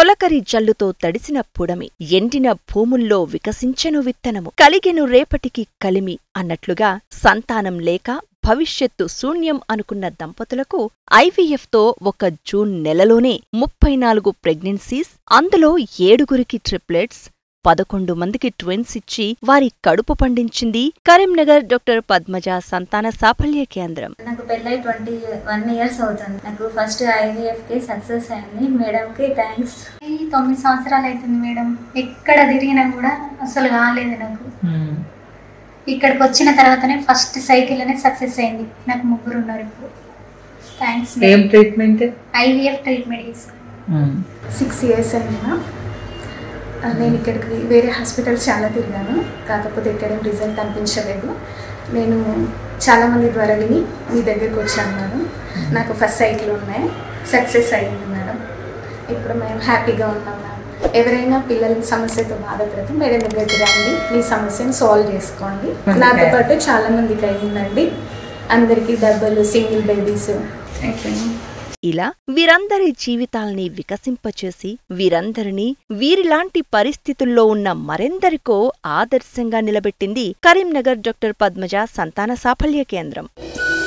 తొలకరి జల్లుతో తడిసిన పుడమి ఎండిన భూముల్లో వికసించెను విత్తనము కలిగెను రేపటికి కలిమి అన్నట్లుగా సంతానం లేక భవిష్యత్తు శూన్యం అనుకున్న దంపతులకు ఐవీఎఫ్తో ఒక జూన్ నెలలోనే ముప్పై నాలుగు ప్రెగ్నెన్సీస్ అందులో ఏడుగురికి ట్రిప్లెట్స్ పదకొండు మందికి ట్విన్స్ ఇచ్చి వారి కడుపు పండించింది కరీంనగర్ డాక్టర్ పద్మజ సంతాన సాఫల్య కేంద్రం నాకు పెళ్ళై ట్వంటీ వన్ ఇయర్స్ అవుతుంది నాకు ఫస్ట్ ఐవీఎఫ్ కి సక్సెస్ అయింది మేడం కి థ్యాంక్స్ తొమ్మిది సంవత్సరాలు అవుతుంది మేడం ఎక్కడ తిరిగినా కూడా అసలు కాలేదు నాకు ఇక్కడికి వచ్చిన తర్వాతనే ఫస్ట్ సైకిల్ అనేది సక్సెస్ అయింది నాకు ముగ్గురు ఉన్నారు ఇప్పుడు థ్యాంక్స్ ఏం ట్రీట్మెంట్ ఐవీఎఫ్ ట్రీట్మెంట్ తీసుకున్నాను సిక్స్ ఇయర్స్ అయినా నేను ఇక్కడికి వేరే హాస్పిటల్ చాలా తిరిగాను కాకపోతే ఇక్కడ రిజల్ట్ అనిపించలేదు నేను చాలామంది ద్వారా విని మీ దగ్గరికి వచ్చాను మేడం నాకు ఫస్ట్ సైకిల్ ఉన్నాయి సక్సెస్ అయ్యింది మేడం ఇప్పుడు మేము హ్యాపీగా ఉన్నాం మేడం ఎవరైనా పిల్లల సమస్యతో బాధపడితే మేడం దగ్గరికి రండి మీ సమస్యను సాల్వ్ చేసుకోండి నాతో పాటు చాలా మందికి అయ్యిందండి అందరికీ డబ్బులు సింగిల్ బేబీస్ అయిపోయినాయి ఇలా వీరందరి జీవితాల్ని వికసింపచేసి వీరందరినీ వీరిలాంటి పరిస్థితుల్లో ఉన్న మరెందరికో ఆదర్శంగా నిలబెట్టింది కరీంనగర్ డాక్టర్ పద్మజ సంతాన సాఫల్య కేంద్రం